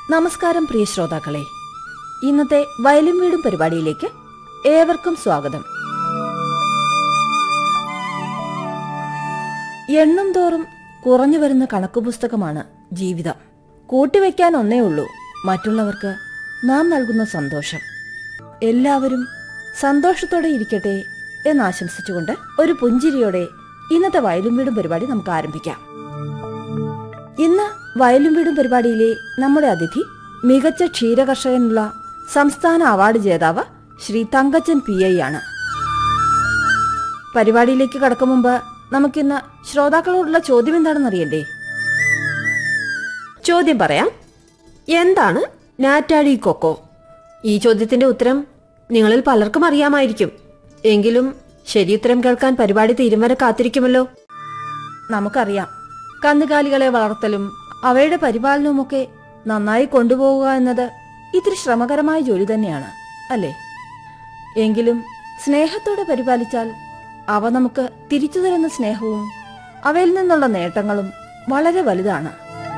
നമസ്കാരം പ്രിയ ശ്രോതാക്കളെ ഇന്നത്തെ വയലും വീടും പരിപാടിയിലേക്ക് ഏവർക്കും സ്വാഗതം എണ്ണം തോറും കുറഞ്ഞു വരുന്ന കണക്കു പുസ്തകമാണ് ജീവിതം കൂട്ടിവെക്കാൻ ഒന്നേ ഉള്ളൂ മറ്റുള്ളവർക്ക് നാം നൽകുന്ന സന്തോഷം എല്ലാവരും സന്തോഷത്തോടെ ഇരിക്കട്ടെ എന്നാശംസിച്ചുകൊണ്ട് ഒരു പുഞ്ചിരിയോടെ ഇന്നത്തെ വയലും വീടും പരിപാടി നമുക്ക് ആരംഭിക്കാം ഇന്ന് വയലും വീടും പരിപാടിയിലെ നമ്മുടെ അതിഥി മികച്ച ക്ഷീരകർഷകനുള്ള സംസ്ഥാന അവാർഡ് ജേതാവ് ശ്രീ തങ്കച്ചൻ പി ഐ ആണ് പരിപാടിയിലേക്ക് കടക്കും മുമ്പ് നമുക്കിന്ന് ശ്രോതാക്കളോടുള്ള ചോദ്യം എന്താണെന്ന് അറിയണ്ടേ ചോദ്യം പറയാം എന്താണ് നാറ്റാഡി കൊക്കോ ഈ ചോദ്യത്തിന്റെ ഉത്തരം നിങ്ങളിൽ പലർക്കും അറിയാമായിരിക്കും എങ്കിലും ശരിയുത്തരം കേൾക്കാൻ പരിപാടി തീരും വരെ കാത്തിരിക്കുമല്ലോ നമുക്കറിയാം കന്നുകാലികളെ വളർത്തലും അവയുടെ പരിപാലനവുമൊക്കെ നന്നായി കൊണ്ടുപോവുക എന്നത് ഇത്തിരി ശ്രമകരമായ ജോലി തന്നെയാണ് അല്ലേ എങ്കിലും സ്നേഹത്തോടെ പരിപാലിച്ചാൽ അവ നമുക്ക് തിരിച്ചു തരുന്ന സ്നേഹവും അവയിൽ നിന്നുള്ള നേട്ടങ്ങളും വളരെ വലുതാണ്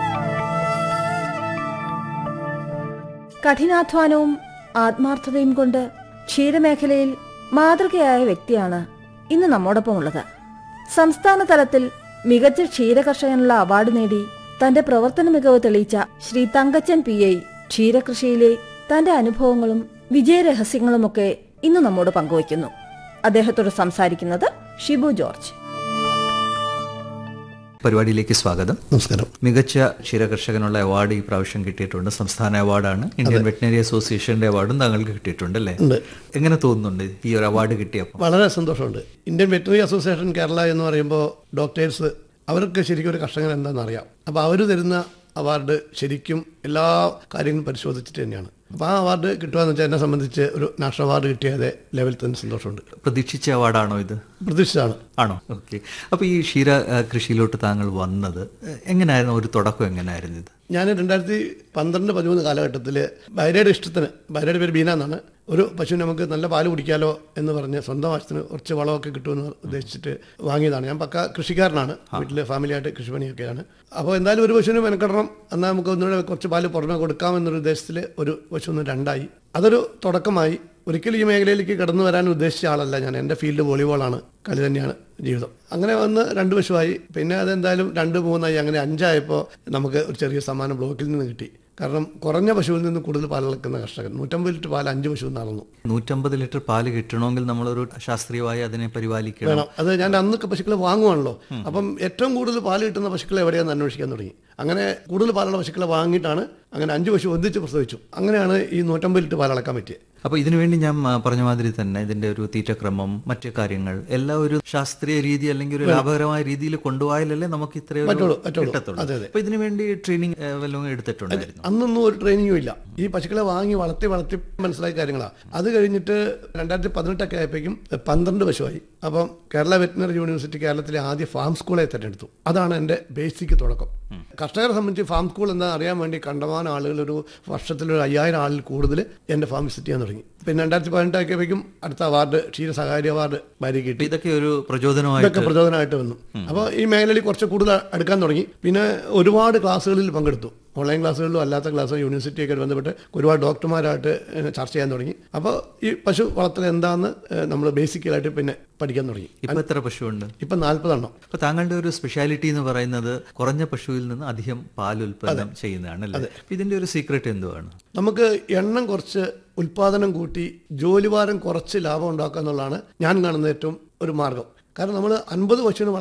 കഠിനാധ്വാനവും ആത്മാർത്ഥതയും കൊണ്ട് ക്ഷീരമേഖലയിൽ മാതൃകയായ വ്യക്തിയാണ് ഇന്ന് നമ്മോടൊപ്പമുള്ളത് സംസ്ഥാന തലത്തിൽ മികച്ച ക്ഷീരകർഷകനുള്ള അവാർഡ് നേടി തന്റെ പ്രവർത്തന മികവ് തെളിയിച്ച ശ്രീ തങ്കച്ചൻ പി ഐ ക്ഷീരകൃഷിയിലെ തന്റെ അനുഭവങ്ങളും വിജയരഹസ്യങ്ങളുമൊക്കെ ഇന്ന് നമ്മോട് പങ്കുവയ്ക്കുന്നു അദ്ദേഹത്തോട് സംസാരിക്കുന്നത് ഷിബു ജോർജ് പരിപാടിയിലേക്ക് സ്വാഗതം നമസ്കാരം മികച്ച ക്ഷീരകർഷകനുള്ള അവാർഡ് ഈ പ്രാവശ്യം കിട്ടിയിട്ടുണ്ട് സംസ്ഥാന അവാർഡാണ് ഇന്ത്യൻ വെറ്റിനറി അസോസിയേഷന്റെ അവാർഡും താങ്കൾക്ക് കിട്ടിയിട്ടുണ്ട് അല്ലേ ഉണ്ട് എങ്ങനെ തോന്നുന്നുണ്ട് ഈ ഒരു അവാർഡ് കിട്ടിയപ്പോൾ വളരെ സന്തോഷമുണ്ട് ഇന്ത്യൻ വെറ്ററിനറി അസോസിയേഷൻ കേരള എന്ന് പറയുമ്പോൾ ഡോക്ടേഴ്സ് അവർക്ക് ശരിക്കും ഒരു കർഷകൻ എന്താണെന്ന് അറിയാം അപ്പോൾ അവർ തരുന്ന അവാർഡ് ശരിക്കും എല്ലാ കാര്യങ്ങളും പരിശോധിച്ചിട്ട് തന്നെയാണ് അപ്പോൾ ആ അവാർഡ് കിട്ടുക എന്ന് വെച്ചാൽ എന്നെ സംബന്ധിച്ച് ഒരു നാഷണൽ അവാർഡ് കിട്ടിയത് ലെവലിൽ തന്നെ സന്തോഷമുണ്ട് പ്രതീക്ഷിച്ച അവാർഡാണോ ഇത് പ്രതീക്ഷിച്ചതാണ് ആണോ ഓക്കെ അപ്പോൾ ഈ ക്ഷീര ആ, കൃഷിയിലോട്ട് താങ്കൾ വന്നത് എങ്ങനെയായിരുന്നു ഒരു തുടക്കം എങ്ങനെയായിരുന്നു ഇത് ഞാൻ രണ്ടായിരത്തി പന്ത്രണ്ട് പതിമൂന്ന് കാലഘട്ടത്തിൽ ഭാര്യയുടെ ഇഷ്ടത്തിന് ഭാര്യയുടെ പേര് ബീന എന്നാണ് ഒരു പശുവിന് നമുക്ക് നല്ല പാല് കുടിക്കാലോ എന്ന് പറഞ്ഞ് സ്വന്തം ആവശ്യത്തിന് കുറച്ച് വളമൊക്കെ കിട്ടുമെന്ന് ഉദ്ദേശിച്ചിട്ട് വാങ്ങിയതാണ് ഞാൻ പക്ക കൃഷിക്കാരനാണ് വീട്ടിൽ ഫാമിലിയായിട്ട് കൃഷിപ്പണിയൊക്കെയാണ് അപ്പോൾ എന്തായാലും ഒരു പശുവിന് മെനക്കെടണം എന്നാൽ നമുക്ക് ഒന്നുകൂടെ കുറച്ച് പാല് പുറമെ കൊടുക്കാമെന്നൊരു ഉദ്ദേശത്തിൽ ഒരു പശു ഒന്ന് രണ്ടായി അതൊരു തുടക്കമായി ഒരിക്കലും ഈ മേഖലയിലേക്ക് കടന്നു വരാൻ ഉദ്ദേശിച്ച ആളല്ല ഞാൻ എൻ്റെ ഫീൽഡ് വോളിബോളാണ് കളി തന്നെയാണ് ജീവിതം അങ്ങനെ വന്ന് രണ്ട് പശുവായി പിന്നെ അതെന്തായാലും രണ്ട് മൂന്നായി അങ്ങനെ അഞ്ചായപ്പോൾ നമുക്ക് ഒരു ചെറിയ സമ്മാനം ബ്ലോക്കിൽ നിന്ന് കിട്ടി കാരണം കുറഞ്ഞ പശുവിൽ നിന്ന് കൂടുതൽ പാലിളക്കുന്ന കർഷകൻ നൂറ്റമ്പത് ലിറ്റർ പാൽ അഞ്ച് പശു നടന്നു നൂറ്റമ്പത് ലിറ്റർ പാല് കിട്ടണമെങ്കിൽ നമ്മളൊരു ശാസ്ത്രീയമായി അതിനെ പരിപാലിക്കണം വേണം അത് ഞാൻ അന്നൊക്കെ പശുക്കളെ വാങ്ങുവാണല്ലോ അപ്പം ഏറ്റവും കൂടുതൽ പാല് കിട്ടുന്ന പശുക്കളെ എവിടെയാണെന്ന് അന്വേഷിക്കാൻ തുടങ്ങി അങ്ങനെ കൂടുതൽ പാലുള്ള പശുക്കളെ വാങ്ങിയിട്ടാണ് അങ്ങനെ അഞ്ച് പശു ഒന്നിച്ച് പ്രസവിച്ചു അങ്ങനെയാണ് ഈ നൂറ്റമ്പത് ലിറ്റർ പാലളക്കാൻ പറ്റിയത് അപ്പോൾ ഇതിനുവേണ്ടി ഞാൻ ആ, പറഞ്ഞ മാതിരി തന്നെ ഇതിന്റെ ഒരു തീറ്റക്രമം മറ്റു കാര്യങ്ങൾ എല്ലാം ഒരു ശാസ്ത്രീയ രീതി അല്ലെങ്കിൽ ഒരു ലാഭകരമായ രീതിയിൽ കൊണ്ടുപോയാലല്ലേ നമുക്ക് ഇത്രയും പറ്റുള്ളൂ, പറ്റുള്ളൂ. കിട്ടത്തുള്ളൂ അതെ, അതെ. അപ്പൊ ഇതിനു വേണ്ടി ട്രെയിനിങ് വല്ലതും എടുത്തിട്ടുണ്ടായിരുന്നു അന്നൊന്നും ഒരു ട്രെയിനിങ്ങും ഇല്ല ഈ പശുക്കളെ വാങ്ങി വളർത്തി വളർത്തി മനസ്സിലായ കാര്യങ്ങളാണ് അത് കഴിഞ്ഞിട്ട് രണ്ടായിരത്തി പതിനെട്ടൊക്കെ ആയപ്പോഴേക്കും പന്ത്രണ്ട് പശുവായി അപ്പം കേരള വെറ്റിനറി യൂണിവേഴ്സിറ്റി കേരളത്തിലെ ആദ്യ ഫാം സ്കൂളെ തിരഞ്ഞെടുത്തു അതാണ് എൻ്റെ ബേസിക് തുടക്കം കർഷകരെ സംബന്ധിച്ച് ഫാം സ്കൂൾ എന്താ അറിയാൻ വേണ്ടി കണ്ടമാനം ആളുകൾ ഒരു വർഷത്തിൽ ഒരു അയ്യായിരം ആളിൽ കൂടുതൽ എൻ്റെ ഫാം വിസിറ്റ് ചെയ്യാൻ തുടങ്ങി പിന്നെ രണ്ടായിരത്തി പതിനെട്ടൊക്കെ ആയപ്പോഴേക്കും അടുത്ത അവാർഡ് ക്ഷീര സഹകാരി അവാർഡ് ഭാര്യ കിട്ടി അപ്പൊ ഇതൊക്കെ ഒരു പ്രചോദനമായിട്ട് ഇതൊക്കെ പ്രചോദനമായിട്ട് വന്നു അപ്പോൾ ഈ മേഖലയിൽ കുറച്ച് കൂടുതൽ അടുക്കാൻ തുടങ്ങി പിന്നെ ഒരുപാട് ക്ലാസ്സുകളിൽ പങ്കെടുത്തു ഓൺലൈൻ ക്ലാസ്സുകളിലും അല്ലാത്ത ക്ലാസ്സും യൂണിവേഴ്സിറ്റിയൊക്കെ ബന്ധപ്പെട്ട് ഒരുപാട് ഡോക്ടർമാരായിട്ട് ഏഹ്, ചർച്ച ചെയ്യാൻ തുടങ്ങി അപ്പോൾ ഈ പശു വളർത്തൽ എന്താണെന്ന് നമ്മൾ ബേസിക്കലായിട്ട് പിന്നെ പഠിക്കാൻ തുടങ്ങി ഇപ്പൊ എത്ര പശുവുണ്ട് ഇപ്പം നാൽപ്പതെണ്ണം അപ്പൊ താങ്കളുടെ ഒരു സ്പെഷ്യാലിറ്റി എന്ന് പറയുന്നത് കുറഞ്ഞ പശുവിൽ നിന്ന് അധികം പാൽ ഉൽപ്പന്നം ചെയ്യുന്നതാണ് അല്ലേ അപ്പൊ ഇതിന്റെ ഒരു സീക്രട്ട് എന്തുവാണ് നമുക്ക് എണ്ണം കുറച്ച് ഉൽപാദനം കൂട്ടി ജോലിഭാരം കുറച്ച് ലാഭം ഉണ്ടാക്കുക എന്നുള്ളതാണ് ഞാൻ കാണുന്ന ഏറ്റവും ഒരു മാർഗം കാരണം നമ്മൾ അൻപത് പശുവിന്